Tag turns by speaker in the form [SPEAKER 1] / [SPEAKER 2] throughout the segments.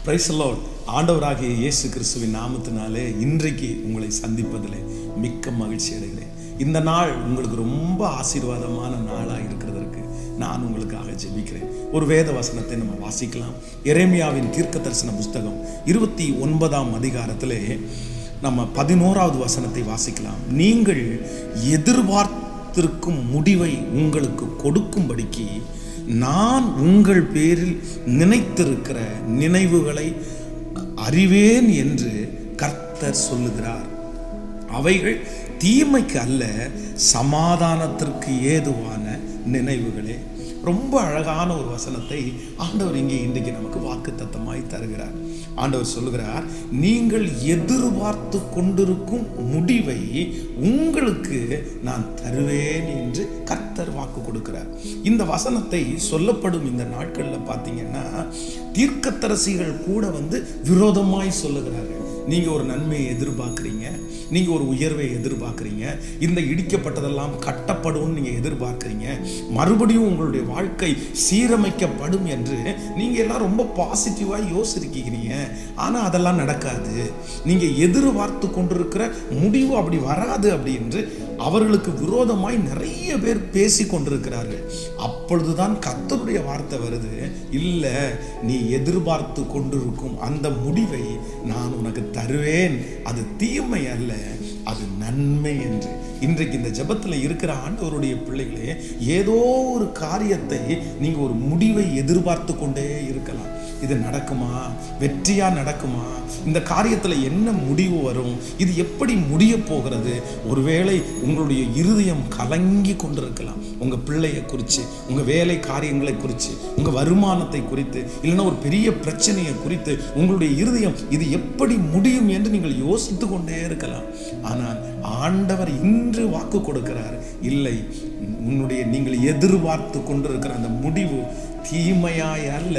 [SPEAKER 1] price Lord ஆண்டவராகிய இயேசு கிறிஸ்துவின் நாமத்தினாலே இன்றைக்கு உங்களை சந்திப்பதிலே மிக்க மகிழ்ச்சி அடைகிறேன் இந்த நாள் உங்களுக்கு ரொம்ப ஆசீர்வாதமான நாளாக இருக்கிறதற்கு நான் உங்களுக்காக ஜெபிக்கிறேன் ஒரு வேத வசனத்தை நம்ம வாசிக்கலாம் எரேமியாவின் தீர்க்க தரிசன புஸ்தகம் இருபத்தி ஒன்பதாம் அதிகாரத்திலே நம்ம பதினோராவது வசனத்தை வாசிக்கலாம் நீங்கள் எதிர்பார்த்திருக்கும் முடிவை உங்களுக்கு கொடுக்கும்படிக்கு நான் உங்கள் பேரில் நினைத்திருக்கிற நினைவுகளை அறிவேன் என்று கர்த்தர் சொல்லுகிறார் அவைகள் தீமைக்கு அல்ல சமாதானத்திற்கு ஏதுவான நினைவுகளே ரொம்ப அழகான ஒரு வசனத்தை ஆண்டவர் இங்கே இன்றைக்கு நமக்கு வாக்கு தத்தமாய் தருகிறார் ஆண்டவர் சொல்லுகிறார் நீங்கள் எதிர்பார்த்து கொண்டிருக்கும் முடிவை உங்களுக்கு நான் தருவேன் என்று கர்த்தர் வாக்கு கொடுக்கிறார் இந்த வசனத்தை சொல்லப்படும் இந்த நாட்களில் பார்த்தீங்கன்னா தீர்க்கத்தரசிகள் கூட வந்து விரோதமாய் சொல்லுகிறார்கள் நீங்க ஒரு நன்மையை எதிர்பார்க்குறீங்க நீங்க ஒரு உயர்வை எதிர்பார்க்குறீங்க இந்த இடிக்கப்பட்டதெல்லாம் கட்டப்படும் நீங்க எதிர்பார்க்குறீங்க மறுபடியும் உங்களுடைய வாழ்க்கை சீரமைக்கப்படும் என்று நீங்க எல்லாம் ரொம்ப பாசிட்டிவா யோசிச்சிருக்கீங்க ஆனா அதெல்லாம் நடக்காது நீங்க எதிர்பார்த்து கொண்டிருக்கிற முடிவு அப்படி வராது அப்படி என்று அவர்களுக்கு விரோதமாய் நிறைய பேர் பேசி கொண்டிருக்கிறார்கள் அப்பொழுதுதான் கத்தருடைய வார்த்தை வருது இல்லை நீ எதிர்பார்த்து கொண்டிருக்கும் அந்த முடிவை நான் உனக்கு தருவேன் அது தீமை அல்ல அது நன்மை என்று இன்றைக்கு இந்த ஜபத்தில் இருக்கிற ஆண்டவருடைய பிள்ளைகளே ஏதோ ஒரு காரியத்தை நீங்க ஒரு முடிவை எதிர்பார்த்து கொண்டே இருக்கலாம் இது நடக்குமா வெற்றியா நடக்குமா இந்த காரியத்தில் என்ன முடிவு வரும் இது எப்படி முடிய போகிறது ஒருவேளை உங்களுடைய இருதயம் கலங்கி கொண்டிருக்கலாம் உங்க பிள்ளையை குறித்து உங்க வேலை காரியங்களை குறித்து உங்க வருமானத்தை குறித்து இல்லைன்னா ஒரு பெரிய பிரச்சனையை குறித்து உங்களுடைய இருதயம் இது எப்படி முடியும் என்று நீங்கள் யோசித்து கொண்டே இருக்கலாம் ஆனால் ஆண்டவர் இன்று வாக்கு கொடுக்கிறார் இல்லை உன்னுடைய நீங்கள் எதிர்பார்த்து கொண்டிருக்கிற அந்த முடிவு தீமையாய் அல்ல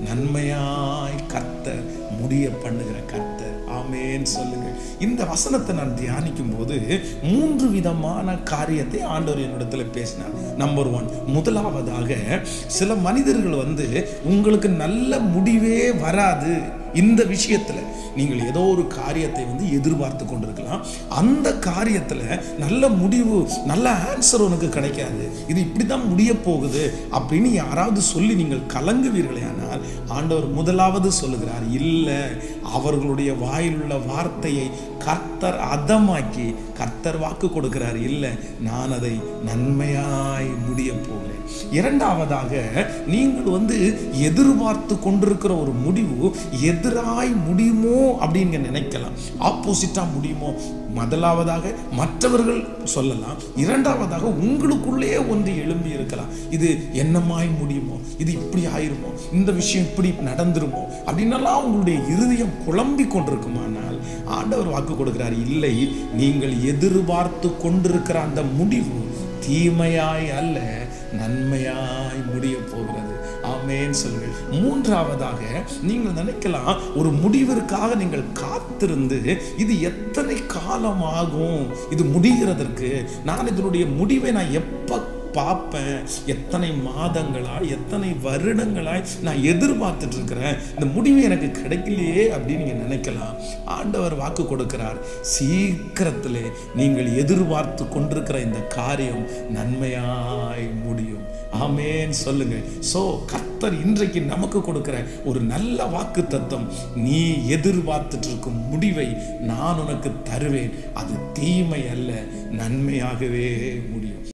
[SPEAKER 1] நன்மையாய் கர்த்தர் முடிய பண்ணுகிற கர்த்தர் ஆமேன்னு சொல்லுங்க இந்த வசனத்தை நான் தியானிக்கும் போது மூன்று விதமான காரியத்தை ஆண்டவர் என்னிடத்துல பேசினார் நம்பர் ஒன் முதலாவதாக சில மனிதர்கள் வந்து உங்களுக்கு நல்ல முடிவே வராது இந்த விஷயத்துல நீங்கள் ஏதோ ஒரு காரியத்தை வந்து எதிர்பார்த்து கொண்டிருக்கலாம் அந்த காரியத்தில் நல்ல முடிவு நல்ல ஆன்சர் உனக்கு கிடைக்காது இது இப்படி தான் முடிய போகுது அப்படின்னு யாராவது சொல்லி நீங்கள் கலங்குவீர்களே ஆனால் ஆண்டவர் முதலாவது சொல்லுகிறார் இல்லை அவர்களுடைய வாயில் உள்ள வார்த்தையை கர்த்தர் அதமாக்கி கர்த்தர் வாக்கு கொடுக்கிறார் இல்லை நான் அதை நன்மையாய் முடிய போகிறேன் இரண்டாவதாக நீங்கள் வந்து எதிர்பார்த்து கொண்டிருக்கிற ஒரு முடிவு எதிராய் முடியுமோ அப்படின்னு நினைக்கலாம் ஆப்போசிட்டா முடியுமோ முதலாவதாக மற்றவர்கள் சொல்லலாம் இரண்டாவதாக உங்களுக்குள்ளே ஒன்று எழும்பி இருக்கலாம் இது என்னமாய் முடியுமோ இது இப்படி ஆயிருமோ இந்த விஷயம் இப்படி நடந்துருமோ அப்படின்னலாம் உங்களுடைய இருதயம் குழம்பி கொண்டிருக்குமானால் ஆண்டவர் வாக்கு கொடுக்கிறார் இல்லை நீங்கள் எதிர்பார்த்து கொண்டிருக்கிற அந்த முடிவு தீமையாய் அல்ல நன்மையாய் முடிய போகிறது ஆமேன்னு சொல்லுங்கள் மூன்றாவதாக நீங்கள் நினைக்கலாம் ஒரு முடிவிற்காக நீங்கள் காத்திருந்து இது எத்தனை காலம் ஆகும் இது முடிகிறதற்கு நான் இதனுடைய முடிவை நான் எப்போ பார்ப்பேன் எத்தனை மாதங்களாய் எத்தனை வருடங்களாய் நான் எதிர்பார்த்துட்டு இருக்கிறேன் இந்த முடிவு எனக்கு கிடைக்கலையே அப்படின்னு நீங்கள் நினைக்கலாம் ஆண்டவர் வாக்கு கொடுக்கிறார் சீக்கிரத்திலே நீங்கள் எதிர்பார்த்து கொண்டிருக்கிற இந்த காரியம் நன்மையாய் முடியும் ஆமேன்னு சொல்லுங்க ஸோ கர்த்தர் இன்றைக்கு நமக்கு கொடுக்கிற ஒரு நல்ல வாக்கு தத்துவம் நீ எதிர்பார்த்துட்டு இருக்கும் முடிவை நான் உனக்கு தருவேன் அது தீமை அல்ல நன்மையாகவே முடியும்